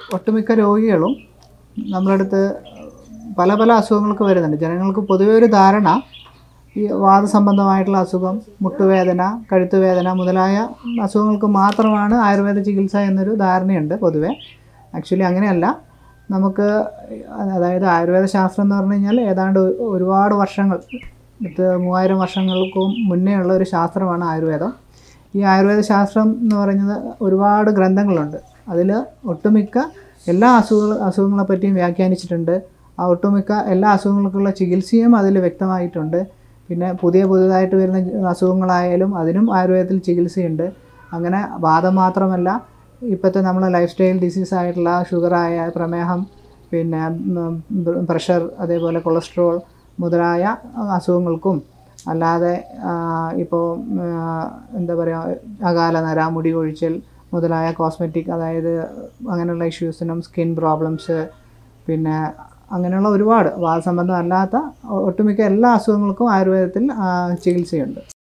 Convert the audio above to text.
ഒട്ടുമിക്ക രോഗികളും നമ്മുടെ അടുത്ത് പല പല അസുഖങ്ങൾക്ക് വരുന്നുണ്ട് ജനങ്ങൾക്ക് പൊതുവെ ഒരു ധാരണ ഈ വാദസംബന്ധമായിട്ടുള്ള അസുഖം മുട്ടുവേദന കഴുത്തുവേദന മുതലായ അസുഖങ്ങൾക്ക് മാത്രമാണ് ആയുർവേദ ചികിത്സ എന്നൊരു ധാരണയുണ്ട് പൊതുവെ ആക്ച്വലി അങ്ങനെയല്ല നമുക്ക് അതായത് ആയുർവേദ ശാസ്ത്രം എന്ന് പറഞ്ഞു കഴിഞ്ഞാൽ ഏതാണ്ട് ഒരുപാട് വർഷങ്ങൾ ഇത് മൂവായിരം വർഷങ്ങൾക്ക് മുന്നേ ഉള്ള ഒരു ശാസ്ത്രമാണ് ആയുർവേദം ഈ ആയുർവേദ ശാസ്ത്രം എന്ന് പറയുന്നത് ഒരുപാട് ഗ്രന്ഥങ്ങളുണ്ട് അതിൽ ഒട്ടുമിക്ക എല്ലാ അസുഖ അസുഖങ്ങളെ പറ്റിയും വ്യാഖ്യാനിച്ചിട്ടുണ്ട് ആ ഒട്ടുമിക്ക എല്ലാ അസുഖങ്ങൾക്കുള്ള ചികിത്സയും അതിൽ വ്യക്തമായിട്ടുണ്ട് പിന്നെ പുതിയ പുതിയതായിട്ട് വരുന്ന അസുഖങ്ങളായാലും അതിനും ആയുർവേദത്തിൽ ചികിത്സയുണ്ട് അങ്ങനെ വാദം മാത്രമല്ല ഇപ്പോഴത്തെ നമ്മളെ ലൈഫ് സ്റ്റൈൽ ഡിസീസ് ആയിട്ടുള്ള ഷുഗറായ പ്രമേഹം പിന്നെ പ്രഷർ അതേപോലെ കൊളസ്ട്രോൾ മുതലായ അസുഖങ്ങൾക്കും അല്ലാതെ ഇപ്പോൾ എന്താ പറയുക അകാല നര മുടി കൊഴിച്ചൽ മുതലായ കോസ്മെറ്റിക് അതായത് അങ്ങനെയുള്ള ഇഷ്യൂസിനും സ്കിൻ പ്രോബ്ലംസ് പിന്നെ അങ്ങനെയുള്ള ഒരുപാട് വാദസംബന്ധം അല്ലാത്ത ഒട്ടുമിക്ക എല്ലാ അസുഖങ്ങൾക്കും ആയുർവേദത്തിൽ ആ, ചികിത്സയുണ്ട്